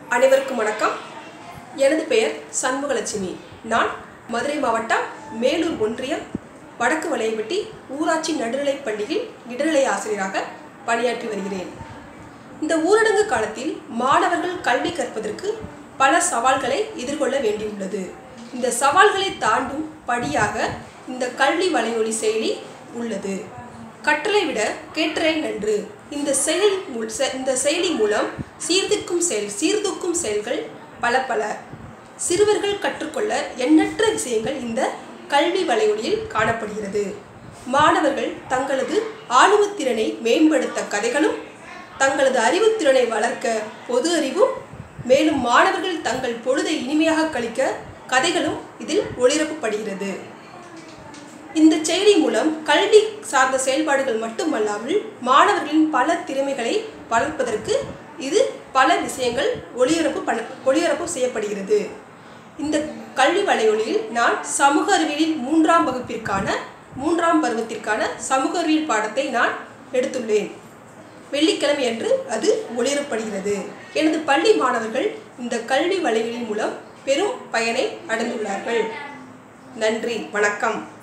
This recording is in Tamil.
அனைவருக்கும் வணக்கம் எனது பெயர் சண்முகலட்சுமி நான் மதுரை மாவட்டம் மேலூர் ஒன்றியம் வடக்கு வலையப்பட்டி ஊராட்சி நடுநிலைப் பள்ளியில் இடைநிலை ஆசிரியராக பணியாற்றி வருகிறேன் இந்த ஊரடங்கு காலத்தில் மாணவர்கள் கல்வி கற்பதற்கு பல சவால்களை எதிர்கொள்ள வேண்டியுள்ளது இந்த சவால்களை தாண்டும் படியாக இந்த கல்வி வலையொலி செயலி உள்ளது கற்றலை விட கேட்டலை நன்று இந்த செயல் மூ- செ- இந்த செயலி மூலம் சீர்திருக்கும் செயல் சீர்தூக்கும் செயல்கள் பல பல சிறுவர்கள் கற்றுக்கொள்ள எண்ணற்ற விஷயங்கள் இந்த கல்வி வலையொலியில் காணப்படுகிறது மாணவர்கள் தங்களது ஆளுமத்திறனை மேம்படுத்த கதைகளும் தங்களது அறிவுத்திறனை வளர்க்க பொது அறிவும் மேலும் மாணவர்கள் தங்கள் பொழுதை இனிமையாக கழிக்க கதைகளும் இதில் ஒளிபரப்பப்படுகிறது இந்த செயலி மூலம் கல்வி சார்ந்த செயல்பாடுகள் மட்டுமல்லாமல் மாணவர்களின் பல திறமைகளை வளர்ப்பதற்கு இது பல விஷயங்கள் ஒளிபரப்பு பண்ண ஒளிபரப்பு செய்யப்படுகிறது இந்த கல்வி வலையொலியில் நான் சமூக அறிவியலில் மூன்றாம் வகுப்பிற்கான மூன்றாம் பருவத்திற்கான சமூக அறிவியல் பாடத்தை நான் எடுத்துள்ளேன் வெள்ளிக்கிழமை அன்று அது ஒளிரப்படுகிறது எனது பள்ளி மாணவர்கள் இந்த கல்வி வலைகளின் மூலம் பெரும் பயனை அடைந்துள்ளார்கள் நன்றி வணக்கம்